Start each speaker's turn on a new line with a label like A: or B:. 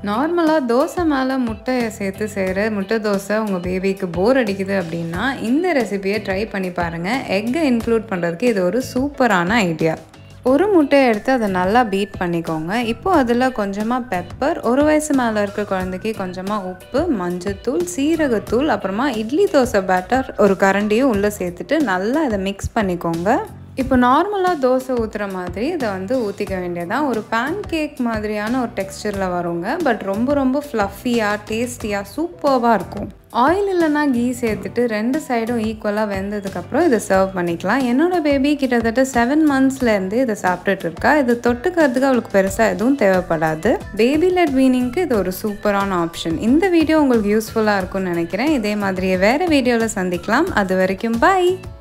A: நார்மலாக தோசை மேலே முட்டையை சேர்த்து செய்கிற முட்டை தோசை உங்கள் பேபிக்கு போர் அடிக்குது அப்படின்னா இந்த ரெசிபியை ட்ரை பண்ணி பாருங்கள் எக்கை இன்க்ளூட் பண்ணுறதுக்கு இது ஒரு சூப்பரான ஐடியா ஒரு முட்டையை எடுத்து அதை நல்லா பீட் பண்ணிக்கோங்க இப்போது அதில் கொஞ்சமாக பெப்பர் ஒரு வயசு மேலே இருக்க குழந்தைக்கு கொஞ்சமாக உப்பு மஞ்சத்தூள் சீரகத்தூள் அப்புறமா இட்லி தோசை பேட்டர் ஒரு கரண்டியும் உள்ளே சேர்த்துட்டு நல்லா இதை மிக்ஸ் பண்ணிக்கோங்க இப்போ நார்மலாக தோசை ஊற்றுற மாதிரி இதை வந்து ஊற்றிக்க வேண்டியதான் ஒரு பேன் கேக் மாதிரியான ஒரு டெக்ஸ்டரில் வருங்க பட் ரொம்ப ரொம்ப ஃப்ளஃபியாக டேஸ்டியாக சூப்பர்வாக இருக்கும் ஆயில் இல்லைனா கீ சேர்த்துட்டு ரெண்டு சைடும் ஈக்குவலாக வெந்ததுக்கப்புறம் இதை சர்வ் பண்ணிக்கலாம் என்னோட பேபி கிட்டத்தட்ட செவன் மந்த்ஸ்லேருந்து இதை சாப்பிட்டுட்டு இருக்கா இது தொட்டுக்கிறதுக்கு அவளுக்கு பெருசாக எதுவும் தேவைப்படாது பேபி லெட் வீனிங்க்கு இது ஒரு சூப்பரான ஆப்ஷன் இந்த வீடியோ உங்களுக்கு யூஸ்ஃபுல்லாக இருக்கும்னு நினைக்கிறேன் இதே மாதிரியே வேறு வீடியோவில் சந்திக்கலாம் அது வரைக்கும் பாய்